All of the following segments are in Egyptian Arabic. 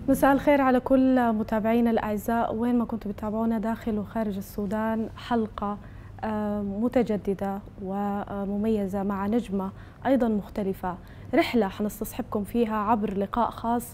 مساء الخير على كل متابعينا الأعزاء وين ما كنتوا بتتابعونا داخل وخارج السودان حلقة آه، متجددة ومميزة مع نجمة أيضا مختلفة رحلة حنستصحبكم فيها عبر لقاء خاص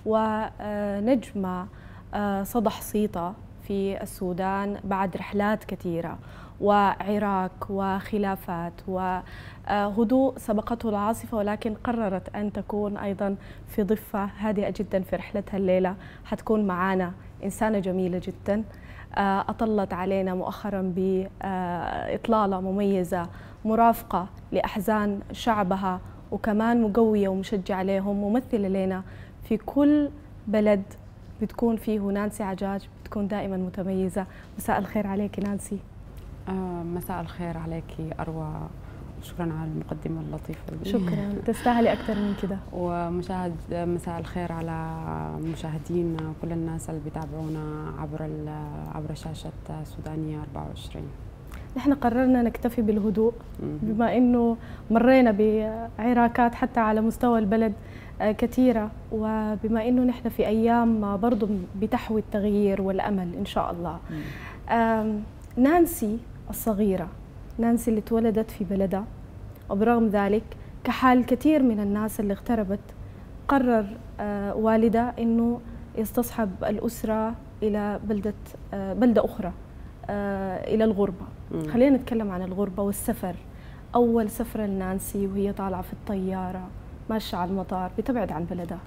ونجمة آه، صدح صيطة في السودان بعد رحلات كثيرة وعراك وخلافات وهدوء سبقته العاصفة ولكن قررت أن تكون أيضا في ضفة هادئة جدا في رحلتها الليلة حتكون معنا إنسانة جميلة جدا آه، أطلت علينا مؤخرا بإطلالة مميزة مرافقة لأحزان شعبها وكمان مقوية ومشجعة عليهم ممثلة لنا في كل بلد بتكون فيه نانسي عجاج بتكون دائما متميزة مساء الخير عليك نانسي آه مساء الخير عليك أروى شكرا على المقدمة اللطيفة دي شكرا تستاهلي أكثر من كده ومشاهد مساء الخير على مشاهدين كل الناس اللي بيتابعونا عبر عبر شاشة سودانية 24 نحن قررنا نكتفي بالهدوء بما انه مرينا بعراكات حتى على مستوى البلد آه، كثيره وبما انه نحن في ايام برضه بتحوي التغيير والامل ان شاء الله نانسي الصغيره نانسي اللي اتولدت في بلدها وبرغم ذلك كحال كثير من الناس اللي اغتربت قرر آه، والدها انه يستصحب الاسره الى بلده آه، بلده اخرى الى الغربه خلينا نتكلم عن الغربة والسفر أول سفرة لنانسي وهي طالعة في الطيارة ماشية على المطار بتبعد عن بلدها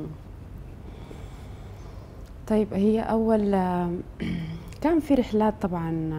طيب هي أول كان في رحلات طبعا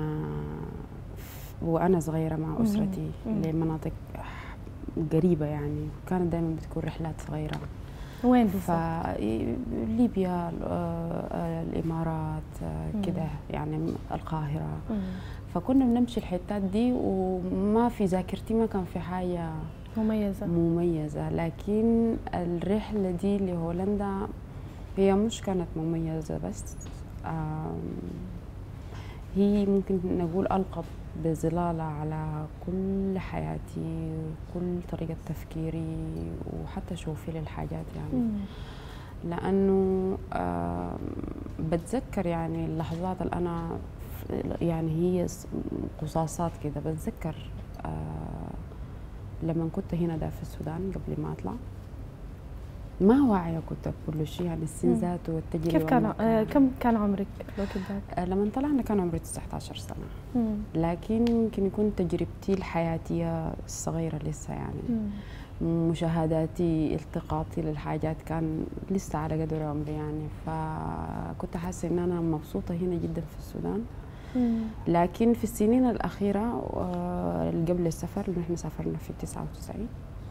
وأنا صغيرة مع أسرتي لمناطق قريبة يعني كانت دائما بتكون رحلات صغيرة وين بالضبط؟ ليبيا الامارات كده يعني القاهره مم. فكنا بنمشي الحتات دي وما في ذاكرتي ما كان في حاجه مميزه مميزه لكن الرحله دي لهولندا هي مش كانت مميزه بس هي ممكن نقول القت بظلالة على كل حياتي وكل طريقة تفكيري وحتى شوفي للحاجات يعني مم. لأنه بتذكر يعني اللحظات اللي أنا يعني هي قصاصات كده بتذكر آه لما كنت هنا ده في السودان قبل ما اطلع ما واعية كنت بكل شيء يعني السن ذاته والتجربة كيف كان آه كم كان عمرك الوقت ذاك؟ آه لما طلعنا كان عمري 19 سنة مم. لكن يمكن يكون تجربتي الحياتية الصغيرة لسه يعني مم. مشاهداتي التقاطي للحاجات كان لسه على قدر عمري يعني فكنت حاسة ان انا مبسوطة هنا جدا في السودان لكن في السنين الأخيرة آه، قبل السفر اللي احنا سافرنا في 99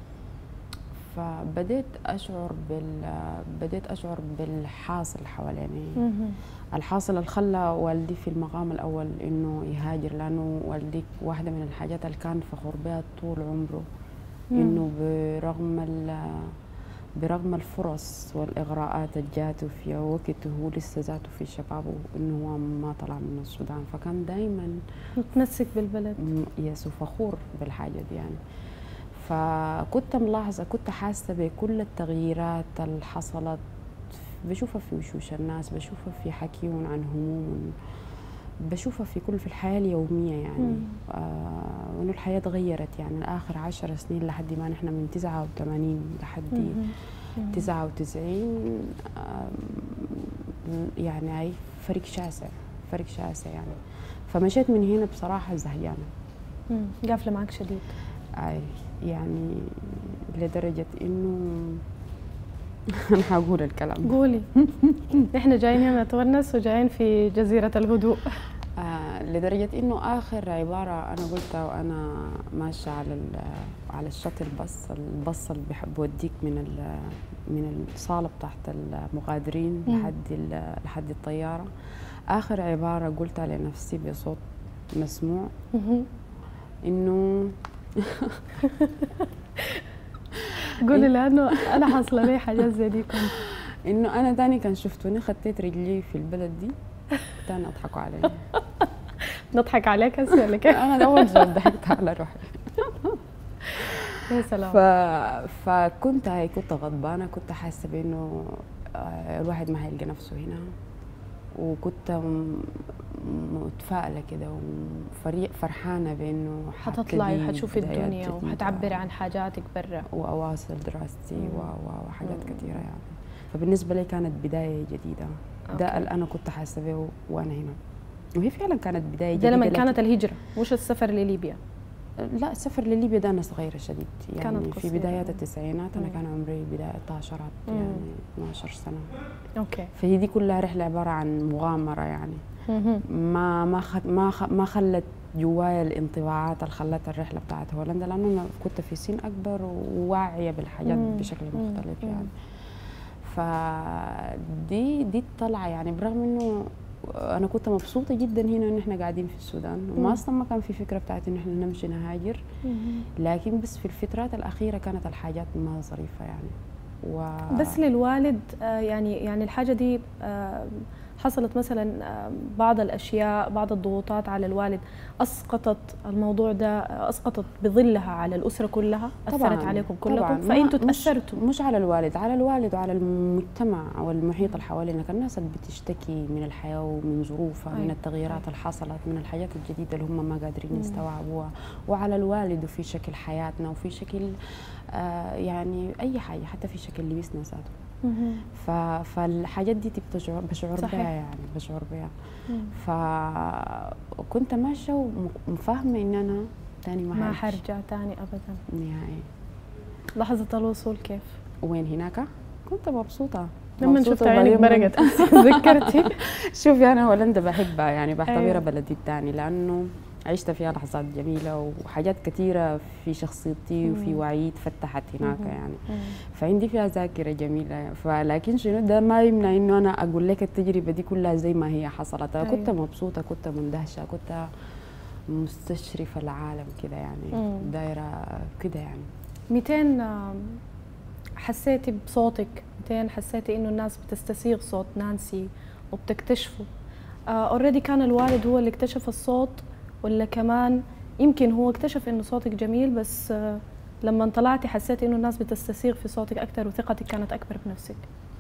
فبديت أشعر بال بديت أشعر بالحاصل حواليني الحاصل اللي خلى والدي في المقام الأول إنه يهاجر لأنه والدي واحدة من الحاجات اللي كان فخور بها طول عمره إنه برغم برغم الفرص والإغراءات اللي جاته في وقته هو لسه ذاته في شبابه إنه هو ما طلع من السودان فكان دائما متمسك بالبلد يس وفخور بالحاجة دي يعني فكنت ملاحظة كنت حاسة بكل التغييرات اللي حصلت بشوفها في وشوش الناس بشوفها في حكيهم عن هموم بشوفها في كل في الحياة اليومية يعني آه وإنه الحياة تغيرت يعني آخر عشر سنين لحد ما نحن من تسعة وثمانين لحد تسعة وتسعين آه يعني هاي فرق شاسع فرق شاسع يعني فمشيت من هنا بصراحة زهيانة قافلة معك شديد أي يعني لدرجة إنه أنا حقول الكلام قولي إحنا جايين هنا نتونس وجايين في جزيرة الهدوء آه لدرجة إنه آخر عبارة أنا قلتها وأنا ماشية على على الشط البص البص اللي بيحب يوديك من من الصالة بتاعت المغادرين لحد لحد الطيارة آخر عبارة قلتها لنفسي بصوت مسموع إنه قولي لانه انا حاصله لي حاجات زي دي كنت انه انا تاني كان شفتوني خطيت رجلي في البلد دي تاني اضحكوا علي نضحك عليك هسه ولا كيف؟ انا اول زول ضحكت على روحي يا سلام ف... فكنت هي كنت غضبانه كنت حاسه بانه آه، الواحد ما هيلقى نفسه هنا وكنت م- متفائلة كده وفرحانة بأنه حتطلعي حبتدي وحتشوفي بدايات الدنيا جديدة وحتعبري عن حاجاتك برا وأواصل دراستي مم. و- و- وحاجات مم. كثيرة يعني فبالنسبة لي كانت بداية جديدة ده أوكي. اللي أنا كنت حاسة به وأنا هنا وهي فعلا كانت بداية ده جديدة لما لكن- كانت الهجرة مش السفر لليبيا لا السفر لليبيا ده أنا صغيرة شديد يعني كانت في قصيرة. بدايات التسعينات أنا مم. كان عمري بداية 12 مم. يعني 12 سنة اوكي فهي دي كلها رحلة عبارة عن مغامرة يعني مهم. ما ما خ... ما خ... ما خلت جوايا الانطباعات اللي خلت الرحلة بتاعت هولندا لأنه أنا كنت في سن أكبر وواعية بالحاجات مم. بشكل مم. مختلف مم. يعني فدي دي الطلعة يعني برغم إنه أنا كنت مبسوطة جدا هنا إن إحنا قاعدين في السودان مم. وما أصلا ما كان في فكرة بتاعت إن إحنا نمشي نهاجر مهم. لكن بس في الفترات الأخيرة كانت الحاجات ما ظريفة يعني و... بس للوالد آه، يعني يعني الحاجة دي آه، حصلت مثلا آه، بعض الأشياء بعض الضغوطات على الوالد أسقطت الموضوع ده آه، أسقطت بظلها على الأسرة كلها أثرت طبعاً، عليكم طبعاً. كلكم ما- فأنتوا مش- تأثرتوا مش على الوالد على الوالد وعلى المجتمع او المحيط اللي حوالينك الناس اللي بتشتكي من الحياه ومن ظروفها من أيوة. التغييرات اللي حصلت من الحاجات الجديده اللي هم ما قادرين مم. يستوعبوها وعلى الوالد وفي شكل حياتنا وفي شكل آه يعني اي حاجه حتى في شكل لبسنا ذاته مهم. ف- فالحاجات دي تبقى بشعر بشعر صحيح. بها يعني بشعر بها مم. فكنت ماشيه ومفاهمه ان انا تاني ما, ما هرجع حرجع تاني أبدا نهائي لحظة الوصول كيف؟ وين هناك كنت مبسوطه لما مبسوطة شفت عينك وبعدين برقت ذكرتي شوفي انا هولندا بحبها يعني بعتبرها أيوة. بلدي الثاني لانه عشت فيها لحظات جميله وحاجات كثيره في شخصيتي وفي مم. وعيي اتفتحت هناك مهم. يعني مم. فعندي فيها ذاكره جميله فلكن شنو ده ما يمنع انه انا اقول لك التجربه دي كلها زي ما هي حصلت أنا كنت أيوة. مبسوطه كنت مندهشه كنت مستشرفه العالم كده يعني مم. دايره كده يعني 200 آم، حسيتي بصوتك 200 حسيتي انه الناس بتستسيغ صوت نانسي وبتكتشفه اوريدي كان الوالد هو اللي اكتشف الصوت ولا كمان يمكن هو اكتشف انه صوتك جميل بس آه، لما طلعتي حسيتي انه الناس بتستسيغ في صوتك اكثر وثقتك كانت اكبر بنفسك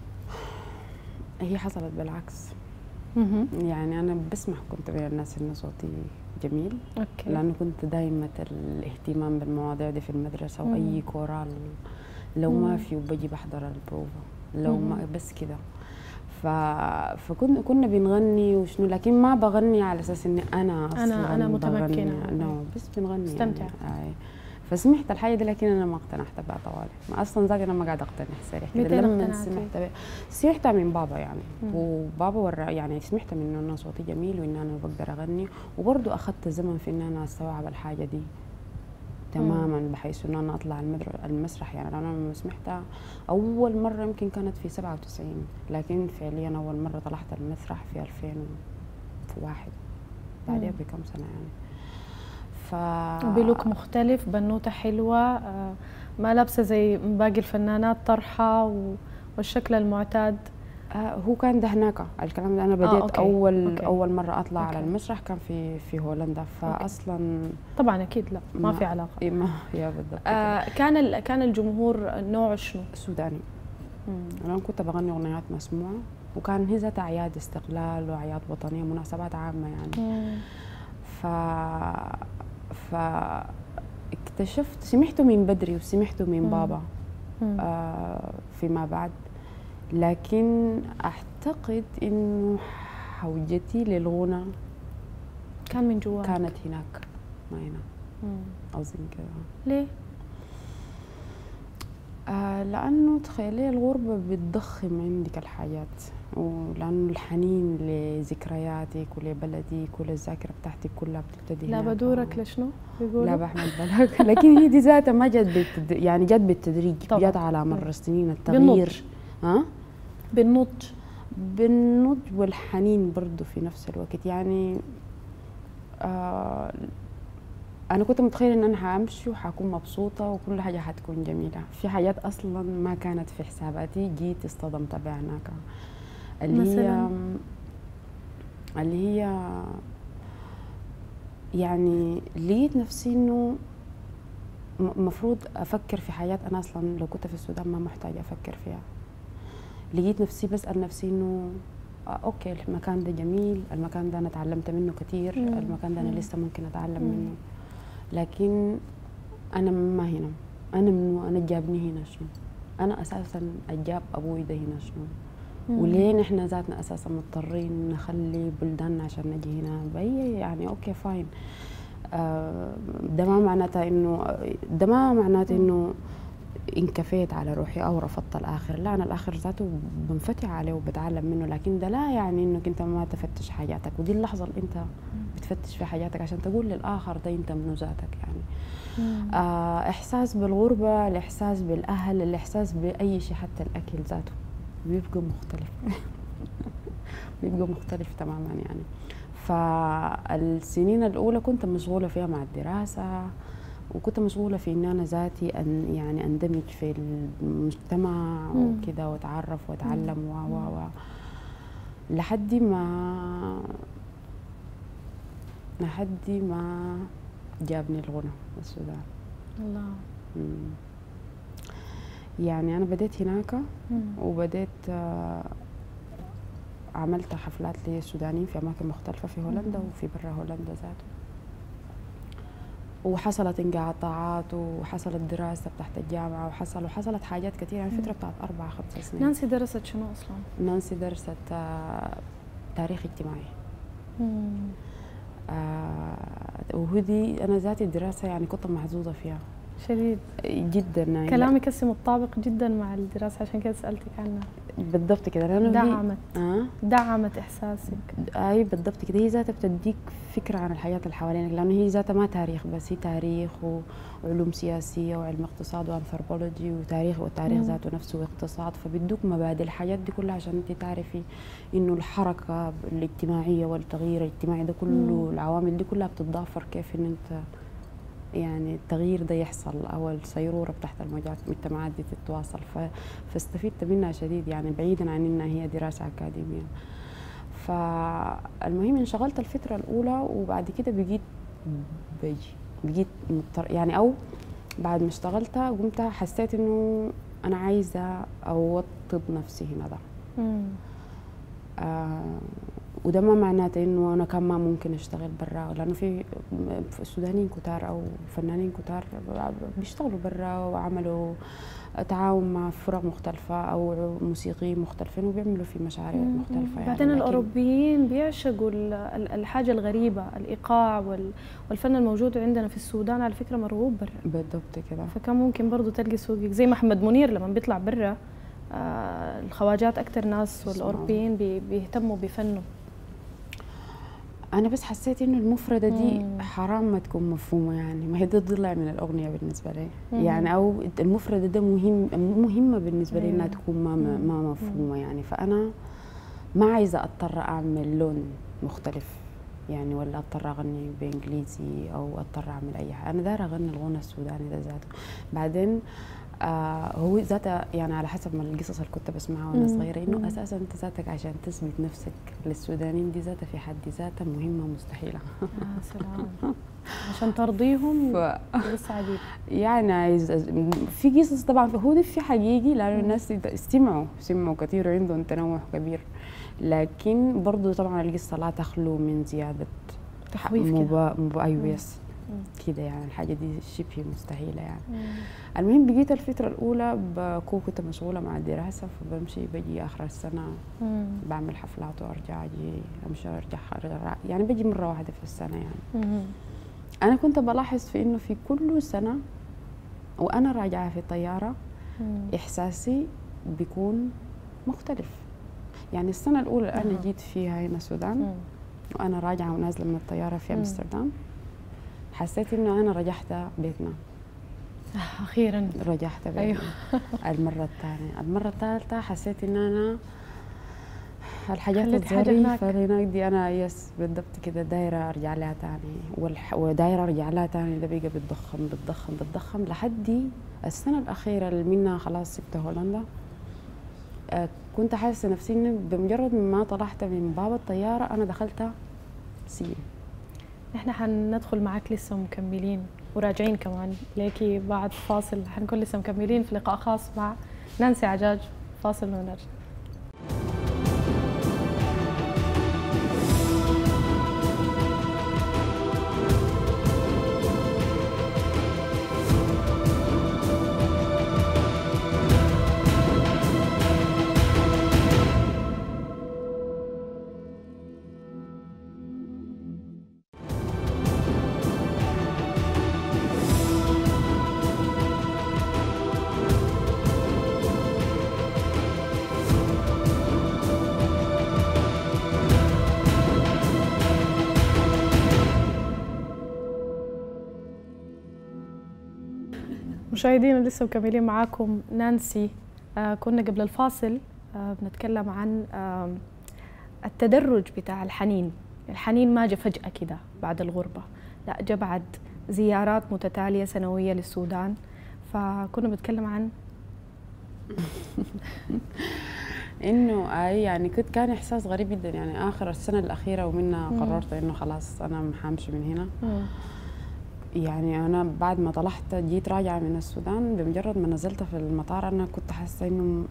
هي حصلت بالعكس يعني انا بسمح كنت بين الناس انه صوتي جميل اوكي لانه كنت دائمة الاهتمام بالمواضيع دي في المدرسة مم. واي كورال لو مم. ما في وبجي بحضر البروفا لو ما مم. بس كده ف... فكنا كنا بنغني وشنو لكن ما بغني على اساس اني انا اصلا أنا بغني متمكنة. نو بس بنغني مستمتعة. يعني. آي. فسمعت الحاجه دي لكن انا ما اقتنعت بها طوالي ما اصلا ذاك انا ما قاعده اقتنع صريح كده متين لما اقتنعتي؟ سمعت بها سمعتها من بابا يعني مم. وبابا ورا يعني سمعت منه انه صوتي جميل وان انا بقدر اغني وبرضه اخذت زمن في ان انا استوعب الحاجه دي تماما بحيث انه انا اطلع المدر- المسرح يعني لأن انا لما سمعتها اول مره يمكن كانت في 97 لكن فعليا اول مره طلعت المسرح في 2001 بعدها مم. بكم سنه يعني ف بلوك مختلف بنوته حلوه آه، ما لابسه زي باقي الفنانات طرحه و- والشكل المعتاد آه هو كان ده هناك الكلام ده انا بديت أوكي. اول أوكي. اول مره اطلع على أوكي. المسرح كان في في هولندا فاصلا طبعا اكيد لا ما ما- في علاقه إيه ما يا بالضبط كده. آه كان ال- كان الجمهور نوعه شنو؟ سوداني انا كنت بغني اغنيات مسموعه وكان هي ذات اعياد استقلال واعياد وطنيه مناسبات عامه يعني ف ف اكتشفت سمعته من بدري وسمعته من مم. بابا مم. آه فيما بعد لكن اعتقد انه حوجتي للغنى كان من جوا كانت هناك ما هنا مم. اظن كده ليه؟ آه لانه تخيلي الغربه بتضخم عندك الحاجات ولانه الحنين لذكرياتك ولبلدك وللذاكره بتاعتك كلها بتبتدي لا هناك. بدورك لشنو؟ بيقولوا لا بحمل بالك لكن هي دي ذاتها ما جت بالتد... يعني جت بالتدريج طبعاً. جت على مر مم. السنين بالنضج. التغيير ها بالنضج بالنضج والحنين برضه في نفس الوقت يعني آه انا كنت متخيله ان انا حامشي وحكون مبسوطه وكل حاجه حتكون جميله في حاجات اصلا ما كانت في حساباتي جيت اصطدمت بها هناك اللي هي مثلاً؟ اللي هي يعني لقيت نفسي انه م- مفروض افكر في حاجات انا اصلا لو كنت في السودان ما محتاجه افكر فيها لقيت نفسي بسال نفسي انه آه اوكي المكان ده جميل المكان ده انا تعلمت منه كثير مم. المكان ده انا مم. لسه ممكن اتعلم مم. منه لكن انا ما هنا انا منو انا جابني هنا شنو انا اساسا اجاب ابوي ده هنا شنو مم. وليه نحن ذاتنا اساسا مضطرين نخلي بلداننا عشان نجي هنا بأي يعني اوكي فاين آه، ده ما معناته انه ده ما معناته انه انكفيت على روحي او رفضت الاخر لا انا الاخر ذاته بنفتح عليه وبتعلم منه لكن ده لا يعني انك انت ما تفتش حاجاتك ودي اللحظه اللي انت بتفتش في حاجاتك عشان تقول للاخر ده انت منو ذاتك يعني مم. آه احساس بالغربه الاحساس بالاهل الاحساس باي شيء حتى الاكل ذاته بيبقى مختلف بيبقى مختلف تماما يعني فالسنين الاولى كنت مشغوله فيها مع الدراسه وكنت مشغوله في ان انا ذاتي ان يعني اندمج في المجتمع مم. وكده واتعرف واتعلم و و و لحد ما لحد ما جابني الغنى السودان الله مم. يعني انا بديت هناك مم. وبديت آه، عملت حفلات للسودانيين في اماكن مختلفه في هولندا مم. وفي برا هولندا ذاته وحصلت انقطاعات وحصلت دراسه تحت الجامعه وحصل وحصلت حاجات كثيره يعني مم. فتره بتاعت اربع خمس سنين نانسي درست شنو اصلا؟ نانسي درست آه، تاريخ اجتماعي مم. آه وهذه انا ذاتي الدراسه يعني كنت محظوظه فيها شديد جدا يعني كلامك هسه متطابق جدا مع الدراسه عشان كده سالتك عنها بالضبط كده لانه هي دعمت اه دعمت احساسك اي بالضبط كده هي ذاتها بتديك فكره عن الحياه اللي حوالينك لانه هي ذاتها ما تاريخ بس هي تاريخ و- وعلوم سياسيه وعلم اقتصاد وانثروبولوجي وتاريخ والتاريخ مم. ذاته نفسه واقتصاد فبيدوك مبادئ الحاجات دي كلها عشان انت تعرفي انه الحركه الاجتماعيه والتغيير الاجتماعي ده كله مم. العوامل دي كلها بتتضافر كيف ان انت يعني التغيير ده يحصل او السيروره بتاعت المجا- المجتمعات دي تتواصل ف- فاستفدت منها شديد يعني بعيدا عن انها هي دراسه اكاديميه فالمهم انشغلت الفتره الاولى وبعد كده بقيت بيجي بقيت مضطر يعني او بعد ما اشتغلت قمت حسيت انه انا عايزه اوطد نفسي هنا ده مم. آه وده ما معناته انه انا كان ما ممكن اشتغل برا لانه في في سودانيين كتار او فنانين كتار بيشتغلوا برا وعملوا تعاون مع فرق مختلفة أو موسيقيين مختلفين وبيعملوا في مشاريع مم. مختلفة يعني بعدين لكن- الاوروبيين بيعشقوا ال- ال- الحاجه الغريبه الايقاع وال- والفن الموجود عندنا في السودان على فكره مرغوب برا بالضبط كده فكان ممكن برضو تلقي سوقك زي ما محمد منير لما بيطلع برا آه الخواجات اكثر ناس يسمعوا. والاوروبيين بي- بيهتموا بفنه أنا بس حسيت إنه المفردة دي مم. حرام ما تكون مفهومة يعني ما هي ده ضلع من الأغنية بالنسبة لي مم. يعني أو المفردة ده مهم مهمة بالنسبة لي إنها أيوة. تكون ما مم. ما مفهومة يعني فأنا ما عايزة أضطر أعمل لون مختلف يعني ولا اضطر اغني بانجليزي او اضطر اعمل اي حاجه انا دايره اغني الغنى السوداني ده ذاته بعدين آه هو ذاته يعني على حسب ما القصص اللي كنت بسمعها وانا مم. صغيره انه مم. اساسا انت ذاتك عشان تثبت نفسك للسودانيين دي ذاتها في حد ذاتها مهمه مستحيله يا سلام عشان ترضيهم ف... لسه عجيب يعني عايز في قصص طبعا هو ده في حقيقي لانه الناس استمعوا سمعوا كثير وعندهم تنوع كبير لكن برضو طبعا القصه لا تخلو من زياده تخويف كده مبا... مبا... ايوه مم. يس مم. كده يعني الحاجه دي شبه مستحيله يعني مم. المهم بقيت الفترة الأولى بكون كنت مشغولة مع الدراسة فبمشي بجي آخر السنة مم. بعمل حفلات وأرجع أجي أمشي وأرجع أرجع يعني بجي مرة واحدة في السنة يعني مم. أنا كنت بلاحظ في إنه في كل سنة وأنا راجعة في الطيارة مم. إحساسي بيكون مختلف يعني السنة الأولى اللي أنا أها. جيت فيها هنا السودان مم. وأنا راجعة ونازلة من الطيارة في مم. أمستردام حسيت إنه أنا رجعت بيتنا آه، اخيرا رجعت بيتنا أيوه. المرة الثانية المرة الثالثة حسيت إن أنا الحاجات خليت حاجة الظريفة هناك. اللي هناك دي أنا يس بالضبط كده دايرة أرجع لها تاني والح... ودايرة أرجع لها تاني ده بقى بتضخم بتضخم بتضخم لحد السنة الأخيرة اللي منها خلاص سبت هولندا آه كنت حاسة نفسي إني بمجرد ما طلعت من باب الطيارة أنا دخلت سين نحن حندخل معك لسه مكملين وراجعين كمان ليكي بعد فاصل حنكون لسه مكملين في لقاء خاص مع نانسي عجاج فاصل ونرجع مشاهدينا لسه مكملين معاكم نانسي آه كنا قبل الفاصل آه بنتكلم عن آه التدرج بتاع الحنين الحنين ما جاء فجأة كده بعد الغربة لا جاء بعد زيارات متتالية سنوية للسودان فكنا بنتكلم عن انه اي يعني كنت كان احساس غريب جدا يعني اخر السنه الاخيره ومنها مم. قررت انه خلاص انا حامشي من هنا مم. يعني انا بعد ما طلعت جيت راجعه من السودان بمجرد ما نزلت في المطار انا كنت حاسه انه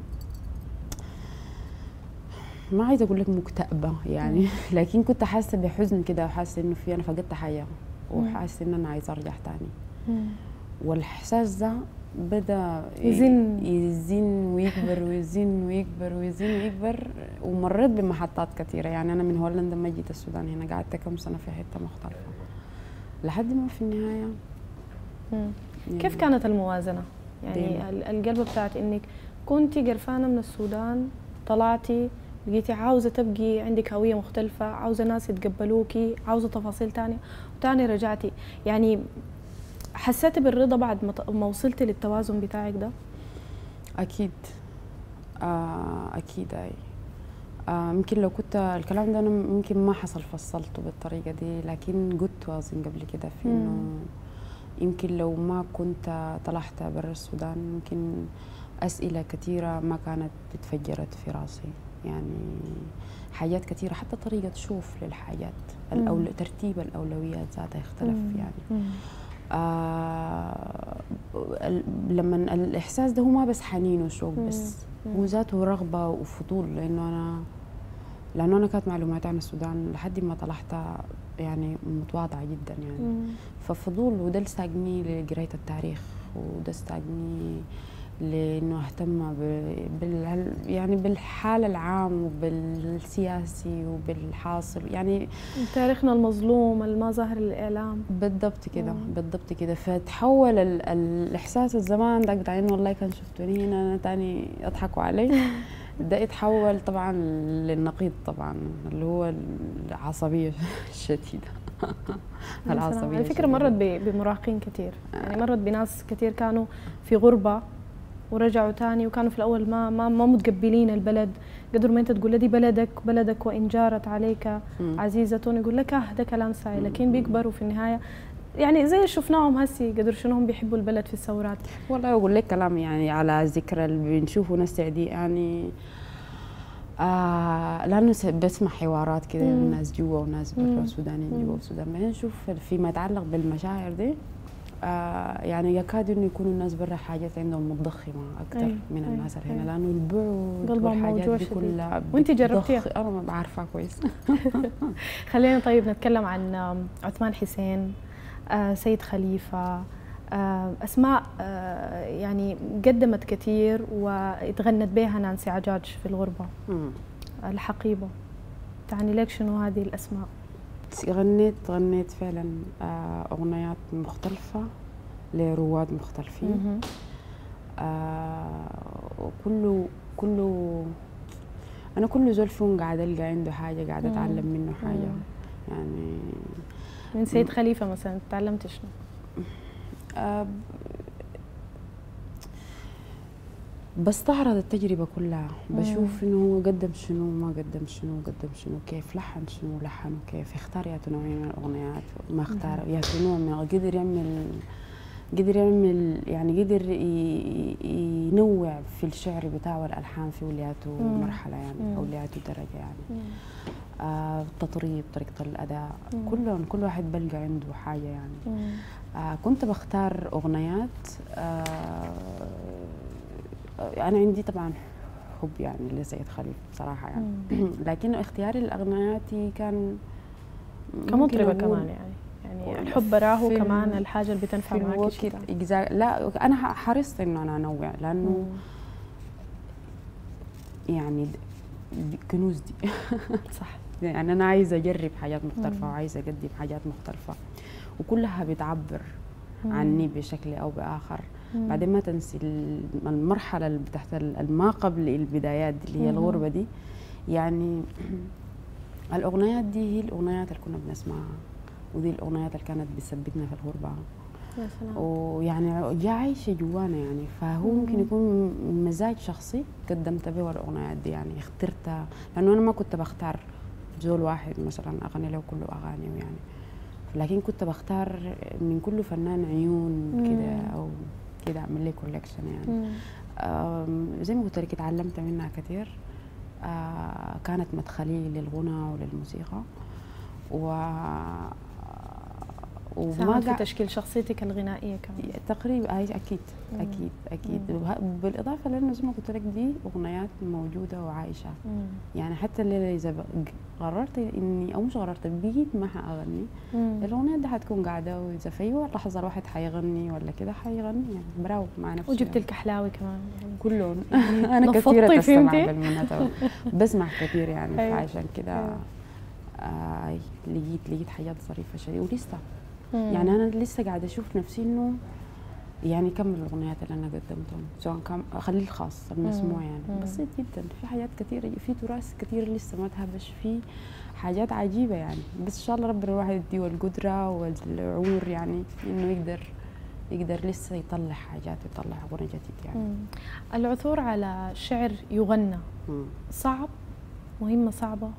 ما عايزه اقول لك مكتئبه يعني لكن كنت حاسه بحزن كده وحاسه انه في انا فقدت حاجه وحاسه ان انا عايزه ارجع تاني مم. والاحساس ده بدا يزن. يزن ويكبر ويزن ويكبر ويزن ويكبر ومريت بمحطات كثيره يعني انا من هولندا ما جيت السودان هنا قعدت كم سنه في حته مختلفه لحد ما في النهايه مم. يعني كيف كانت الموازنة؟ يعني دايماً. ال- القلبة بتاعت انك كنتي قرفانة من السودان طلعتي بقيتي عاوزة تبقي عندك هوية مختلفة عاوزة ناس يتقبلوكي عاوزة تفاصيل تانية وتاني رجعتي يعني حسيتي بالرضا بعد ما ت- ما وصلتي للتوازن بتاعك ده؟ اكيد آه اكيد اي آه يمكن لو كنت الكلام ده انا يمكن ما حصل فصلته بالطريقه دي لكن قلت وازن قبل كده في انه مم. يمكن لو ما كنت طلعت برا السودان يمكن اسئله كثيره ما كانت اتفجرت في راسي يعني حاجات كثيره حتى طريقه شوف للحاجات الأول ترتيب الاولويات ذاتها اختلف مم. يعني مم. آه ال- لما الاحساس ده هو ما بس حنين وشوق مم. بس مم. هو ذاته رغبه وفضول لانه انا لانه انا كانت معلوماتي عن السودان لحد ما طلعت يعني متواضعه جدا يعني مم. ففضول وده اللي ساقني لقرايه التاريخ وده ساقني لانه اهتم ب- بال يعني بالحال العام وبالسياسي وبالحاصل يعني تاريخنا المظلوم الما ظاهر للإعلام بالضبط كده مم. بالضبط كده فتحول ال- الاحساس الزمان ده بتاع انه والله كان شفتوني هنا انا تاني يضحكوا علي ده يتحول طبعا للنقيض طبعا اللي هو العصبيه الشديده العصبية على فكرة مرت ب- بمراهقين كثير يعني مرت بناس كثير كانوا في غربة ورجعوا تاني وكانوا في الأول ما ما ما متقبلين البلد قدر ما أنت تقول له دي بلدك بلدك وإن جارت عليك مم. عزيزة يقول لك اه ده كلام ساي لكن مم. بيكبروا في النهاية يعني زي شفناهم هسي قدر شنو هم بيحبوا البلد في الثورات والله اقول لك كلام يعني على ذكر اللي بنشوفه ناس سعدي يعني آه لانه س- بسمع حوارات كده مم. من ناس جوا وناس مم. برا السودانيين مم. جوا السودان بعدين نشوف فيما يتعلق بالمشاعر دي آه يعني يكاد انه يكونوا الناس برا حاجات عندهم متضخمه اكثر أيوة، من أيوة، الناس اللي هنا أيوة. لانه البعد قلبهم موجوع والحاجات دي شديد. كلها وأنتي بتضخ- جربتيها؟ انا ما بعرفها كويس خلينا طيب نتكلم عن آم، عثمان حسين آه، سيد خليفة آه، أسماء آه، يعني قدمت كثير واتغنت بها نانسي عجاج في الغربة مم. الحقيبة تعني لك شنو هذه الأسماء؟ غنيت غنيت فعلا آه اغنيات مختلفه لرواد مختلفين مهم. آه وكله كله انا كل زول فيهم قاعد القى عنده حاجه قاعد مم. اتعلم منه حاجه مم. يعني من سيد خليفة مثلا تعلمت شنو؟ آه ب- بستعرض التجربة كلها بشوف انه هو قدم شنو ما قدم شنو قدم شنو كيف لحن شنو لحن وكيف اختار يا نوعية من الاغنيات ما اختار يا نوع من قدر يعمل قدر يعمل يعني قدر ي- ي- ينوع في الشعر بتاعه والالحان في ولياته مم. مرحلة يعني مم. او ولياته درجة يعني آه التطريب طريقة الاداء مم. كلهم كل واحد بلقى عنده حاجة يعني مم. آه كنت بختار اغنيات آه انا عندي طبعا حب يعني لسيد خليل بصراحه يعني لكن اختياري للاغنيات كان ممكن كمطربة أقول كمان يعني يعني الحب براه في ال- كمان الحاجة اللي بتنفع في معك الوقت شيء تاني. إجزاء لا انا ح- حرصت انه انا انوع لانه مم. يعني د- دي كنوز دي صح يعني انا عايزه اجرب حاجات مختلفه مم. وعايزه اقدم حاجات مختلفه وكلها بتعبر مم. عني بشكل او باخر مم. بعدين ما تنسي ال- المرحله اللي تحت ال- ما قبل البدايات دي اللي هي مم. الغربه دي يعني الاغنيات دي هي الاغنيات اللي كنا بنسمعها ودي الاغنيات اللي كانت بتثبتنا في الغربه يا سلام ويعني جا عايشه جوانا يعني فهو مم. ممكن يكون مزاج شخصي قدمت به الاغنيات دي يعني اخترتها لانه انا ما كنت بختار زول واحد مثلا اغني له كله اغاني يعني لكن كنت بختار من كل فنان عيون مم. كده او كده اعمل لي كولكشن يعني مم. آم، زي ما قلت لك اتعلمت منها كثير آه، كانت مدخلي للغنى وللموسيقى و وما ساهمت في قاعد تشكيل شخصيتك الغنائيه كمان تقريبا أي اكيد مم. اكيد اكيد مم. وه- بالاضافه لانه زي ما قلت لك دي اغنيات موجوده وعايشه مم. يعني حتى الليله اذا ب- قررت اني او مش قررت بقيت ما حاغني مم. الاغنيه دي حتكون قاعده واذا في اي لحظه الواحد حيغني ولا كده حيغني يعني براوغ مع نفسه وجبت يعني. لك حلاوي كمان كلهم يعني انا نفضتي، كثيره استمع فهمتي؟ بالمناسبه بسمع كثير يعني أيوة. فعشان كده أيوة. آه لقيت لقيت حاجات ظريفه شديد ولسه مم. يعني انا لسه قاعده اشوف نفسي انه يعني كم الاغنيات اللي انا قدمتهم سواء كان خليه الخاص المسموع مم. يعني مم. بسيط جدا في حاجات كثيره في تراث كثير لسه ما تهبش فيه حاجات عجيبه يعني بس ان شاء الله ربنا الواحد يديه القدره والعمر يعني انه يقدر يقدر لسه يطلع حاجات ويطلع غنى جديد يعني مم. العثور على شعر يغنى مم. صعب مهمة صعبة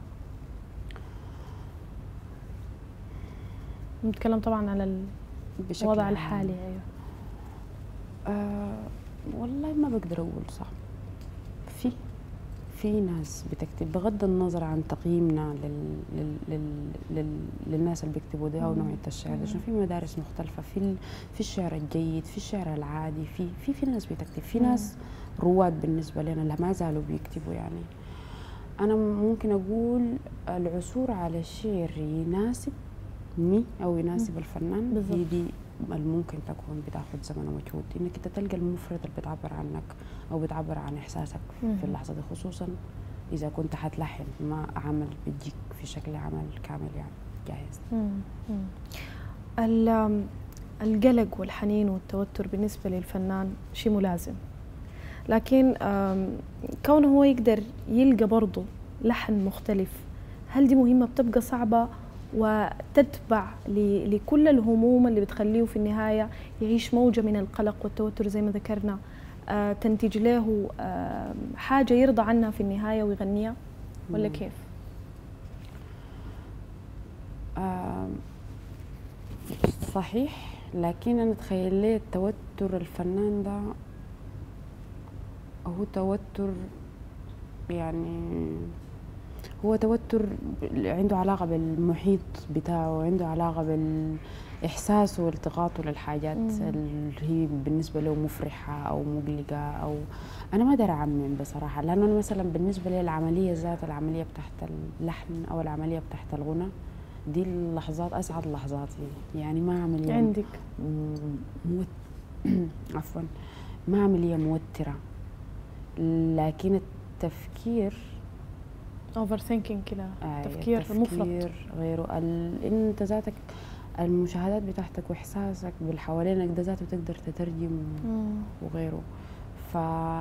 نتكلم طبعا على بشكل الوضع عام. الحالي ايوه آه والله ما بقدر اقول صح في في ناس بتكتب بغض النظر عن تقييمنا لل لل لل لل للناس اللي بيكتبوا ده او مم. نوعيه الشعر ده مم. عشان في مدارس مختلفه في ال- في الشعر الجيد في الشعر العادي في في في ناس بتكتب في مم. ناس رواد بالنسبه لنا اللي ما زالوا بيكتبوا يعني انا ممكن اقول العثور على شعر يناسبني او يناسب الفنان بالضبط. هي دي الممكن تكون بتاخذ زمن ومجهود انك انت تلقى المفرد اللي بتعبر عنك او بتعبر عن احساسك مم. في اللحظه دي خصوصا اذا كنت حتلحن ما عمل بتجيك في شكل عمل كامل يعني جاهز مم. مم. ال- القلق والحنين والتوتر بالنسبة للفنان شيء ملازم لكن آم، كونه هو يقدر يلقى برضه لحن مختلف هل دي مهمة بتبقى صعبة وتتبع ل- لكل الهموم اللي بتخليه في النهاية يعيش موجة من القلق والتوتر زي ما ذكرنا آه، تنتج له آم، حاجة يرضى عنها في النهاية ويغنيها ولا مم. كيف؟ آم، صحيح لكن انا تخيل لي التوتر الفنان ده هو توتر يعني هو توتر عنده علاقة بالمحيط بتاعه عنده علاقة بالإحساس والتقاطه للحاجات مم. اللي هي بالنسبة له مفرحة أو مقلقة أو أنا ما أقدر أعمم بصراحة لأنه أنا مثلا بالنسبة لي العملية ذات العملية بتاعت اللحن أو العملية بتاعت الغنى دي اللحظات أسعد لحظاتي يعني ما عملية عندك م- موت عفوا ما عملية موترة لكن التفكير اوفر ثينكينج كده آه، تفكير مفرط التفكير غيره ال... انت ذاتك المشاهدات بتاعتك واحساسك بالحوالينك ده ذاته بتقدر تترجم مم. وغيره ف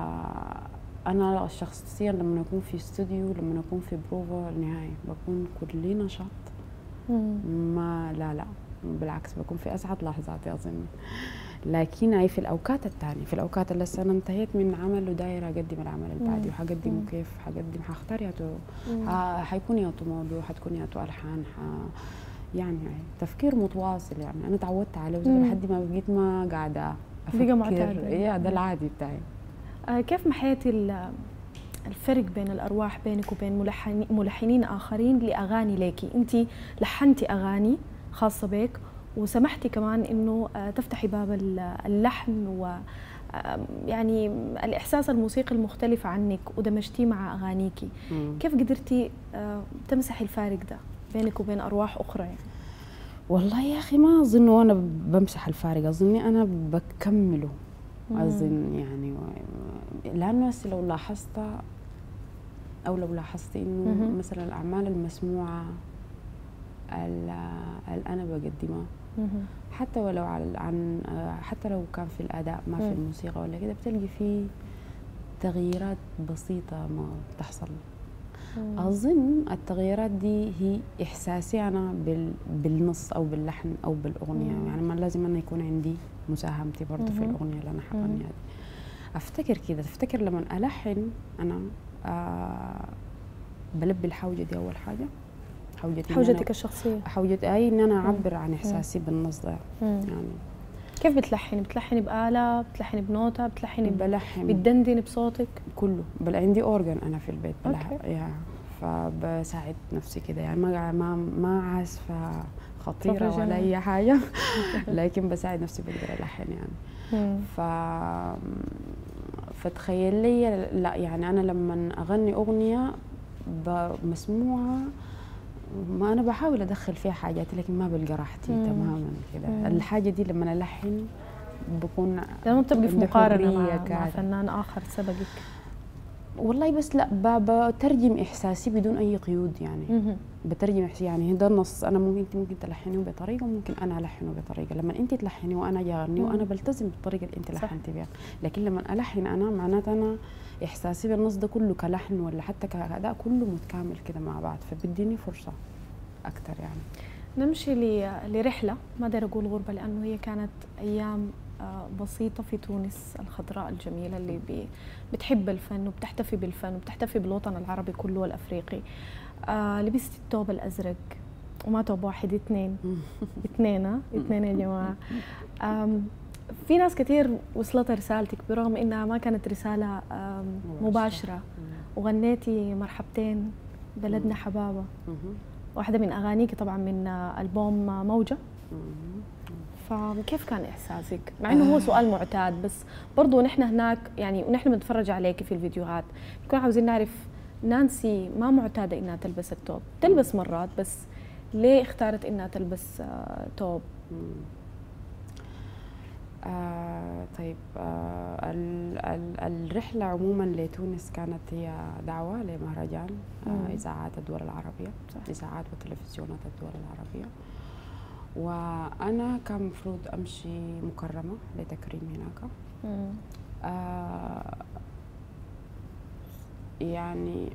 انا شخصيا لما اكون في استوديو لما اكون في بروفا نهائي بكون كلي نشاط مم. ما لا لا بالعكس بكون في اسعد لحظاتي اظن لكن هي في الاوقات الثانيه في الاوقات اللي لسه انا انتهيت من عمل ودايره اقدم العمل اللي بعدي مم. وحقدمه مم. كيف حقدم حختار يا تو مم. ح- حيكون يا تو موضوع حتكون يا تو الحان ح... يعني تفكير متواصل يعني انا تعودت عليه مم. لحد ما بقيت ما قاعده افكر بقى معتاد. يا ده العادي بتاعي آه كيف محيتي ال- الفرق بين الارواح بينك وبين ملحنين ملحنين اخرين لاغاني ليكي انت لحنتي اغاني خاصه بك وسمحتي كمان انه آه تفتحي باب ال- اللحن و آه، يعني الاحساس الموسيقي المختلف عنك ودمجتيه مع اغانيكي مم. كيف قدرتي آه تمسحي الفارق ده بينك وبين ارواح اخرى يعني والله يا اخي ما اظن وانا بمسح الفارق اظني انا بكمله اظن يعني و- لانه هسه لو لاحظت او لو لاحظت انه مهم. مثلا الاعمال المسموعه ال- اللي انا بقدمها مهم. حتى ولو على عن حتى لو كان في الاداء ما في مم. الموسيقى ولا كده بتلقي فيه تغييرات بسيطه ما بتحصل اظن التغييرات دي هي احساسي انا بال... بالنص او باللحن او بالاغنيه مم. يعني ما لازم انا يكون عندي مساهمتي برضه في مهم. الاغنيه اللي انا مم. حغنيها دي افتكر كده افتكر لما الحن انا آه بلبي الحوجه دي اول حاجه حوجتي إن أنا- حوجتك الشخصيه حوجة اي ان انا مم. اعبر عن احساسي بالنص ده مم. يعني كيف بتلحني بتلحني بآلة بتلحني بنوتة بتلحني ب- بلحن بتدندني بصوتك كله بل عندي اورجن انا في البيت بلح أوكي. يا فبساعد نفسي كده يعني ما ما ما عازفه خطيره بروفيشنال. ولا اي حاجه لكن بساعد نفسي بقدر الحن يعني مم. ف فتخيل لي لا يعني انا لما اغني اغنيه ب- مسموعه ما انا بحاول ادخل فيها حاجات لكن ما بلقى راحتي مم. تماما كده مم. الحاجه دي لما الحن بكون لأنه بتبقي في عندي مقارنة حرية مع, مع كده. فنان آخر سبقك والله بس لا ب- بترجم احساسي بدون اي قيود يعني مهم. بترجم احساسي يعني ده النص انا ممكن انت ممكن تلحنيه بطريقه وممكن انا الحنه بطريقه لما انت تلحني وانا اجي اغني مم. وانا بلتزم بالطريقه اللي انت صح. لحنتي بيها لكن لما الحن انا معناته انا احساسي بالنص ده كله كلحن ولا حتى كاداء كله متكامل كده مع بعض فبديني فرصه اكتر يعني نمشي ل- لرحلة ما أقدر أقول غربة لأنه هي كانت أيام آه، بسيطة في تونس الخضراء الجميلة اللي بي- بتحب الفن وبتحتفي بالفن وبتحتفي بالوطن العربي كله والأفريقي آه، لبست الثوب الأزرق وما توب واحد اثنين اثنين ها؟ اثنين يا جماعة آم، في ناس كثير وصلت رسالتك برغم انها ما كانت رسالة آم، مباشرة وغنيتي مرحبتين بلدنا حبابة مهم. واحدة من أغانيك طبعا من آه، ألبوم آه، موجة مهم. فكيف كان إحساسك؟ مع إنه هو سؤال معتاد بس برضو نحن هناك يعني ونحن بنتفرج عليك في الفيديوهات بنكون عاوزين نعرف نانسي ما معتادة إنها تلبس التوب تلبس مرات بس ليه اختارت إنها تلبس آه، توب؟ مم. آه طيب آه ال ال الرحلة عموما لتونس كانت هي دعوة لمهرجان مم. آه إذاعات الدول العربية صح. إذاعات وتلفزيونات الدول العربية وأنا كان مفروض أمشي مكرمة لتكريم هناك مم. آه يعني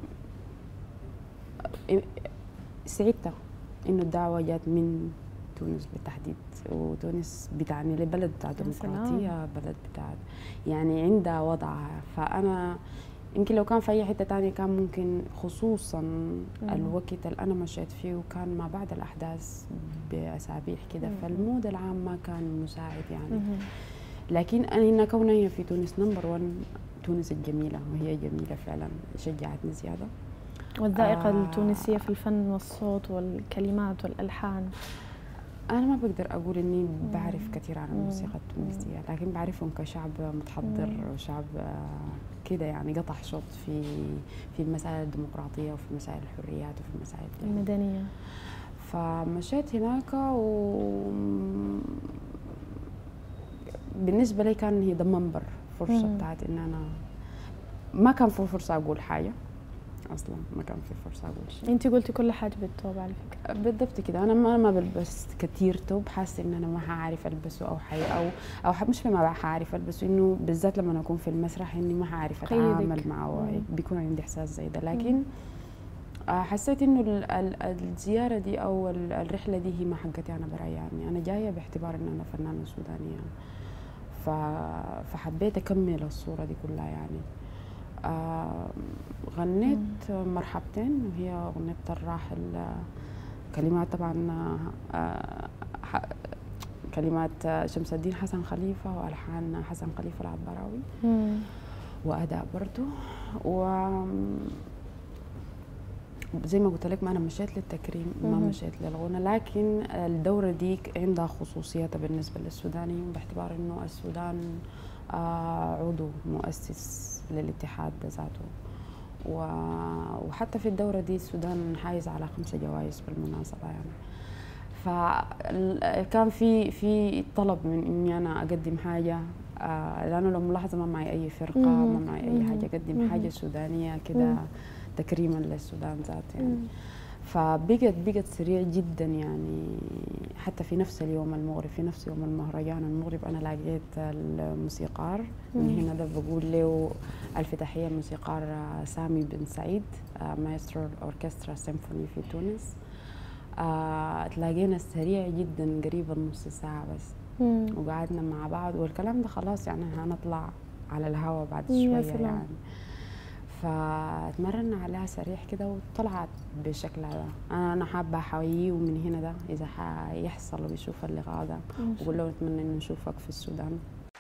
سعدت إنه الدعوة جات من تونس بالتحديد وتونس بتعني لي بلد بتاع يا ديمقراطية بلد بتاع يعني عندها وضعها فأنا يمكن لو كان في أي حتة تانية كان ممكن خصوصا الوقت اللي أنا مشيت فيه وكان ما بعد الأحداث بأسابيع كده مم. فالمود العام ما كان مساعد يعني مهم. لكن أنا كونها هي في تونس نمبر 1 تونس الجميلة وهي جميلة فعلا شجعتني زيادة والذائقة آه. التونسية في الفن والصوت والكلمات والألحان أنا ما بقدر أقول إني بعرف كثير عن مم. الموسيقى التونسية لكن بعرفهم كشعب متحضر مم. وشعب آه، كده يعني قطع شوط في في مسائل الديمقراطية وفي مسائل الحريات وفي مسائل يعني. المدنية فمشيت هناك و بالنسبة لي كان هي ده منبر فرصة مم. بتاعت إن أنا ما كان في فرصة أقول حاجة أصلا ما كان في فرصة أقول شيء انت قلتي كل حاجة بالتوب على فكرة بالضبط كده انا ما ما بلبس كتير توب حاسه ان انا ما هعرف البسه او حي او او ح- مش ما هعرف البسه انه بالذات لما اكون في المسرح اني ما هعرف قيدك. اتعامل معه مم. بيكون عندي احساس زي ده لكن آه، حسيت انه ال- ال- الزياره دي او ال- الرحله دي هي ما حقتي انا براي يعني انا جايه باعتبار ان انا فنانه سودانيه ف... فحبيت اكمل الصوره دي كلها يعني آه غنيت مرحبتين وهي أغنية الراحل آه، كلمات طبعا آه، ح- كلمات آه، شمس الدين حسن خليفة وألحان حسن خليفة العبراوي مم. وأداء برضو و زي ما قلت لك ما انا مشيت للتكريم ما مهم. مشيت للغنى لكن الدوره دي عندها خصوصيتها بالنسبه للسودانيين باعتبار انه السودان آه، عضو مؤسس للاتحاد ده ذاته و- وحتى في الدوره دي السودان حايز على خمسه جوائز بالمناسبه يعني فكان في في طلب من اني انا اقدم حاجه آه، لانه لو ملاحظه ما معي اي فرقه مهم. ما معي اي مهم. حاجه اقدم مهم. حاجه سودانيه كده مم. تكريما للسودان ذات يعني مم. فبقت بقت سريع جدا يعني حتى في نفس اليوم المغرب في نفس يوم المهرجان المغرب انا لقيت الموسيقار من هنا ده بقول له الف تحيه الموسيقار سامي بن سعيد آه، مايسترو الاوركسترا سيمفوني في تونس آه تلاقينا سريع جدا قريبا نص ساعه بس وقعدنا مع بعض والكلام ده خلاص يعني هنطلع على الهوا بعد شويه يعني فتمرنا عليها سريع كده وطلعت بالشكل هذا انا انا حابه احييه ومن هنا ده اذا حيحصل ويشوف اللقاء ده وقول له نتمنى انه نشوفك في السودان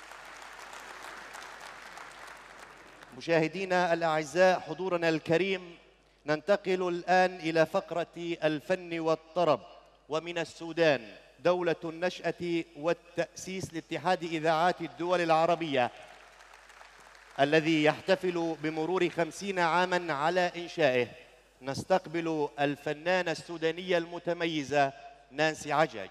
مشاهدينا الاعزاء حضورنا الكريم ننتقل الان الى فقره الفن والطرب ومن السودان دوله النشاه والتاسيس لاتحاد اذاعات الدول العربيه الذي يحتفل بمرور خمسين عاما على إنشائه نستقبل الفنانة السودانية المتميزة نانسي عجاج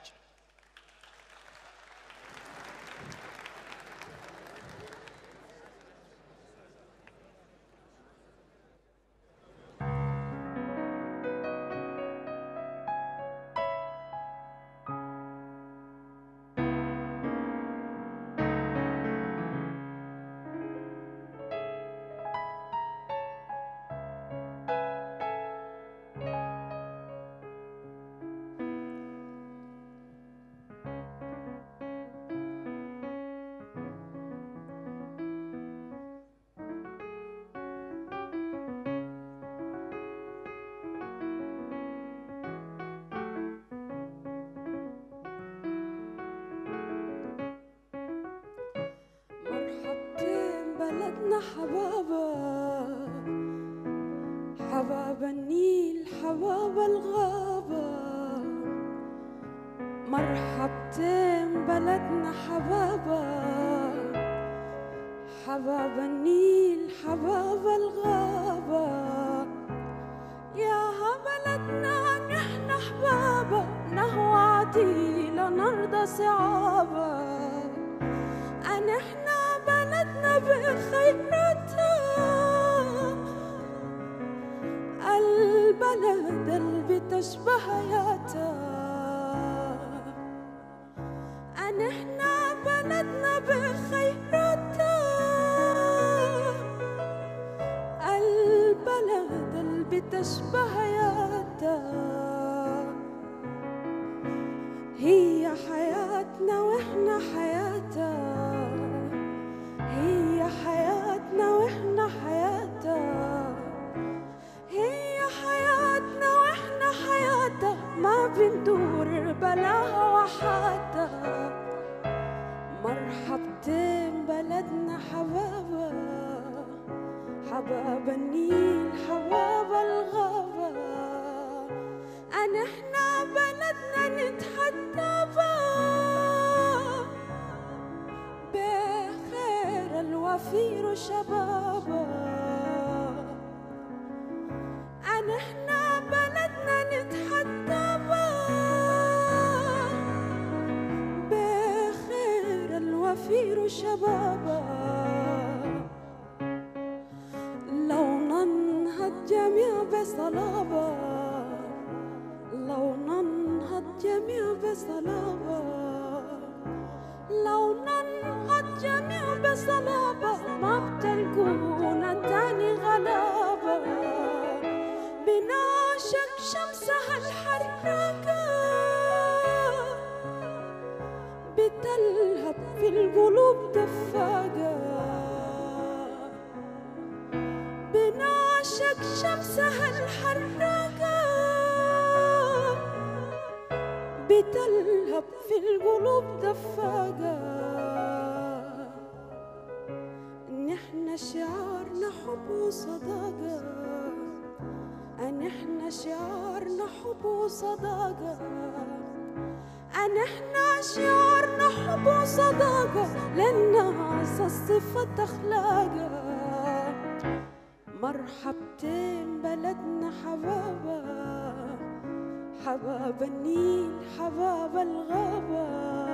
حباب النيل حباب الغابة